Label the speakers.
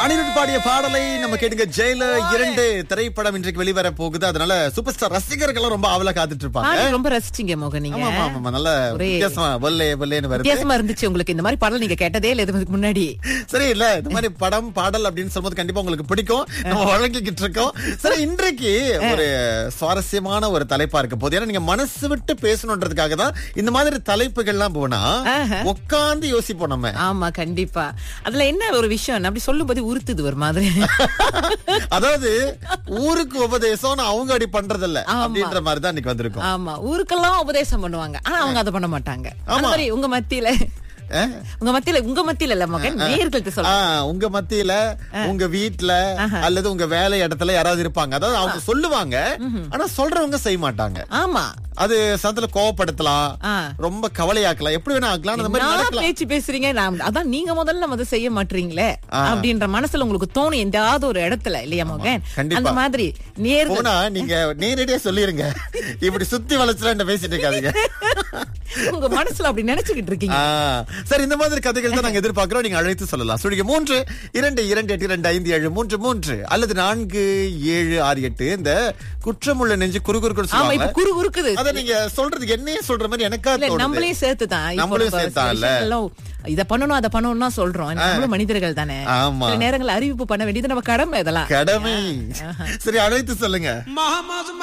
Speaker 1: அனிருத் பாடிய பாடலை நம்ம கேட்டுங்க ஜெயில இரண்டு திரைப்படம் இன்றைக்கு வெளிவர போகுது அதனால சூப்பர் ஸ்டார் ரசிகர்கள் எல்லாம் ரொம்ப ஆவலா காத்துட்டு இருப்பாங்க
Speaker 2: பாடல் ரொம்ப ரசிச்சீங்க மோகன் நீங்க
Speaker 1: ஆமா ஆமா ஆமா நல்ல
Speaker 2: ஒரே
Speaker 1: வித்தியாசமா பொல்லே பொல்லேன்னு வருது
Speaker 2: வித்தியாசமா இருந்துச்சு உங்களுக்கு இந்த மாதிரி பாடல் நீங்க கேட்டதே இல்ல இதுக்கு முன்னாடி
Speaker 1: சரி இல்ல இந்த மாதிரி படம் பாடல் அப்படின்னு சொல்லும்போது கண்டிப்பா உங்களுக்கு பிடிக்கும் நம்ம வழங்கிக்கிட்டு இருக்கோம் சரி இன்றைக்கு ஒரு சுவாரஸ்யமான ஒரு தலைப்பா இருக்க போது ஏன்னா நீங்க மனசு விட்டு பேசணுன்றதுக்காக தான் இந்த மாதிரி தலைப்புகள்லாம் போனா
Speaker 2: ஆஹா.
Speaker 1: உட்கார்ந்து யோசிப்போம் நம்ம
Speaker 2: ஆமா கண்டிப்பா அதுல என்ன ஒரு விஷயம் அப்படி சொல்லும்போது உறுத்துது ஒரு மாதிரி
Speaker 1: அதாவது ஊருக்கு உபதேசம் அவங்க அப்படி பண்றது இல்ல
Speaker 2: ஆமா.
Speaker 1: அப்படின்ற மாதிரி தான் இன்னைக்கு வந்திருக்கும்
Speaker 2: ஆமா ஊருக்கெல்லாம் உபதேசம் பண்ணுவாங்க ஆனா அவங்க அதை பண்ண மாட்டாங்க அந்த
Speaker 1: ஆமா.
Speaker 2: மாதிரி உங்க மத்தியில
Speaker 1: அஹ்?
Speaker 2: உங்க மத்தியில உங்க மத்தியில இல்ல மகன் நேர்கள்ட்ட சொல்ல
Speaker 1: ஆ, உங்க மத்தியில உங்க வீட்ல அல்லது உங்க வேலை இடத்துல யாராவது இருப்பாங்க அதாவது அவங்க சொல்லுவாங்க ஆனா சொல்றவங்க செய்ய மாட்டாங்க
Speaker 2: ஆமா
Speaker 1: அது சத்துல கோவப்படுத்தலாம்
Speaker 2: ஆ.
Speaker 1: ரொம்ப கவலையாக்கலாம் எப்படி வேணா ஆக்கலாம் அந்த மாதிரி
Speaker 2: நான்
Speaker 1: நடக்கலாம்
Speaker 2: பேச்சு பேசுறீங்க நான் அதான் நீங்க முதல்ல அதை செய்ய மாட்டீங்களே அப்படின்ற மனசுல உங்களுக்கு தோணும் எந்தாவது ஒரு இடத்துல இல்லையா மகன்
Speaker 1: கண்டிப்பா.
Speaker 2: அந்த மாதிரி நேர்கள்
Speaker 1: போனா நீங்க நேரடியா சொல்லிருங்க இப்படி சுத்தி வளைச்சுல பேசிட்டு இருக்காதீங்க
Speaker 2: உங்க மனசுல அப்படி நினைச்சுக்கிட்டு இருக்கீங்க
Speaker 1: ஆ, சரி இந்த மாதிரி கதைகள் தான் நாங்க எதிர்பார்க்கிறோம் நீங்க அழைத்து சொல்லலாம் சுழிக மூன்று இரண்டு இரண்டு எட்டு இரண்டு ஐந்து ஏழு மூன்று மூன்று அல்லது நான்கு ஏழு ஆறு எட்டு இந்த குற்றமுள்ள நெஞ்சு குறுகுறுக்குன்னு
Speaker 2: ஆமா
Speaker 1: சொல்லுவாங்க
Speaker 2: இப்ப குறு குறுக்குது
Speaker 1: அத நீங்க சொல்றதுக்கு என்னையே சொல்ற மாதிரி எனக்கா
Speaker 2: இல்ல
Speaker 1: தோணுது
Speaker 2: நம்மளையும் சேர்த்துதான் இப்போ
Speaker 1: நம்மளையும்
Speaker 2: நம்ம
Speaker 1: சேர்த்தா
Speaker 2: சில
Speaker 1: இல்ல?
Speaker 2: விஷயங்கள்லாம் இத பண்ணணும் அத பண்ணணும்னா சொல்றோம் நம்மளும் மனிதர்கள் தானே
Speaker 1: ஆமா.
Speaker 2: சில நேரங்கள் அறிவிப்பு பண்ண வேண்டியது நம்ம கடமை இதெல்லாம்
Speaker 1: கடமை சரி அழைத்து சொல்லுங்க
Speaker 3: Muhammad's